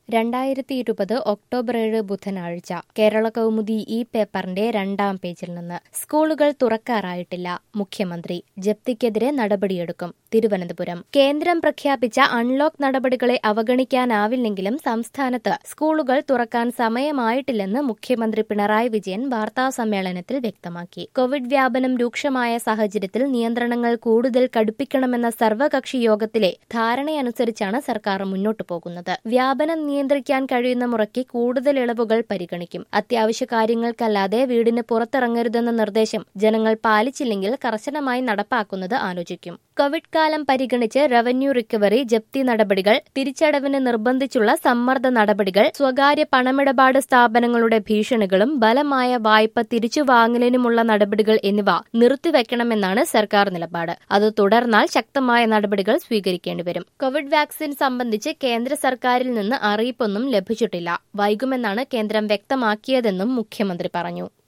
രണ്ടായിരത്തി ഇരുപത് ഒക്ടോബർ ഏഴ് ബുധനാഴ്ച കേരള കൗമുദി ഈ പേപ്പറിന്റെ രണ്ടാം പേജിൽ നിന്ന് സ്കൂളുകൾ തുറക്കാറായിട്ടില്ല മുഖ്യമന്ത്രി ജപ്തിക്കെതിരെ നടപടിയെടുക്കും തിരുവനന്തപുരം കേന്ദ്രം പ്രഖ്യാപിച്ച അൺലോക്ക് നടപടികളെ അവഗണിക്കാനാവില്ലെങ്കിലും സംസ്ഥാനത്ത് സ്കൂളുകൾ തുറക്കാൻ സമയമായിട്ടില്ലെന്ന് മുഖ്യമന്ത്രി പിണറായി വിജയൻ വാർത്താ സമ്മേളനത്തിൽ വ്യക്തമാക്കി കോവിഡ് വ്യാപനം രൂക്ഷമായ സാഹചര്യത്തിൽ നിയന്ത്രണങ്ങൾ കൂടുതൽ കടുപ്പിക്കണമെന്ന സർവകക്ഷി യോഗത്തിലെ ധാരണയനുസരിച്ചാണ് സർക്കാർ മുന്നോട്ടു പോകുന്നത് വ്യാപനം നിയന്ത്രിക്കാൻ കഴിയുന്ന മുറയ്ക്ക് കൂടുതൽ ഇളവുകൾ പരിഗണിക്കും അത്യാവശ്യ കാര്യങ്ങൾക്കല്ലാതെ വീടിന് പുറത്തിറങ്ങരുതെന്ന നിർദ്ദേശം ജനങ്ങൾ പാലിച്ചില്ലെങ്കിൽ കർശനമായി നടപ്പാക്കുന്നത് ആലോചിക്കും കോവിഡ് കാലം പരിഗണിച്ച് റവന്യൂ റിക്കവറി ജപ്തി നടപടികൾ തിരിച്ചടവിന് നിർബന്ധിച്ചുള്ള സമ്മർദ്ദ നടപടികൾ സ്വകാര്യ പണമിടപാട് സ്ഥാപനങ്ങളുടെ ഭീഷണികളും ബലമായ വായ്പ തിരിച്ചുവാങ്ങലിനുമുള്ള നടപടികൾ എന്നിവ നിർത്തിവെക്കണമെന്നാണ് സർക്കാർ നിലപാട് അത് തുടർന്നാൽ ശക്തമായ നടപടികൾ സ്വീകരിക്കേണ്ടിവരും കോവിഡ് വാക്സിൻ സംബന്ധിച്ച് കേന്ദ്ര സർക്കാരിൽ നിന്ന് അറിയിപ്പൊന്നും ലഭിച്ചിട്ടില്ല വൈകുമെന്നാണ് കേന്ദ്രം വ്യക്തമാക്കിയതെന്നും മുഖ്യമന്ത്രി പറഞ്ഞു